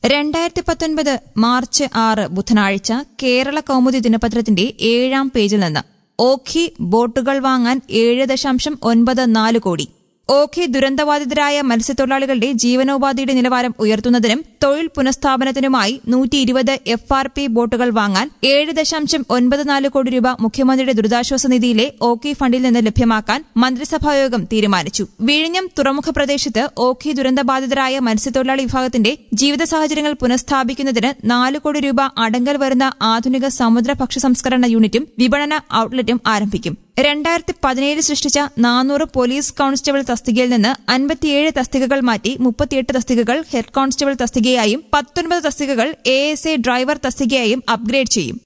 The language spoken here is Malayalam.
രണ്ടായിരത്തി പത്തൊൻപത് മാർച്ച് ആറ് ബുധനാഴ്ച കേരള കൗമുദി ദിനപത്രത്തിന്റെ ഏഴാം പേജിൽ നിന്ന് ഓഖി ബോട്ടുകൾ വാങ്ങാൻ ഏഴ് ദശാംശം ഒൻപത് നാല് കോടി ഓഖി ദുരന്തബാധിതരായ മത്സ്യത്തൊഴിലാളികളുടെ ജീവനോപാധിയുടെ നിലവാരം ഉയർത്തുന്നതിനും തൊഴിൽ പുനഃസ്ഥാപനത്തിനുമായി നൂറ്റി ഇരുപത് എഫ് ആർ പി ബോട്ടുകൾ വാങ്ങാൻ ഏഴ് ദശാംശം ഒൻപത് നാല് കോടി രൂപ മുഖ്യമന്ത്രിയുടെ ദുരിതാശ്വാസ നിധിയിലെ ഓഖി ഫണ്ടിൽ നിന്ന് ലഭ്യമാക്കാൻ മന്ത്രിസഭായോഗം തീരുമാനിച്ചു വിഴിഞ്ഞം തുറമുഖ പ്രദേശത്ത് ഓഖി ദുരന്തബാധിതരായ മത്സ്യത്തൊഴിലാളി വിഭാഗത്തിന്റെ ജീവിത സാഹചര്യങ്ങൾ പുനഃസ്ഥാപിക്കുന്നതിന് നാല് കോടി രൂപ അടങ്കൽ വരുന്ന ആധുനിക സമുദ്ര ഭക്ഷ്യ സംസ്കരണ യൂണിറ്റും വിപണന ഔട്ട്ലെറ്റും ആരംഭിക്കും രണ്ടായിരത്തി പതിനേഴ് സൃഷ്ടിച്ച നാനൂറ് പോലീസ് കോൺസ്റ്റബിൾ തസ്തികയിൽ നിന്ന് അൻപത്തിയേഴ് തസ്തികകൾ മാറ്റി മുപ്പത്തിയെട്ട് തസ്തികകൾ ഹെഡ് കോൺസ്റ്റബിൾ തസ്തികയായും പത്തൊൻപത് തസ്തികകൾ എ എസ് എ ഡ്രൈവർ തസ്തികയായും അപ്ഗ്രേഡ് ചെയ്യും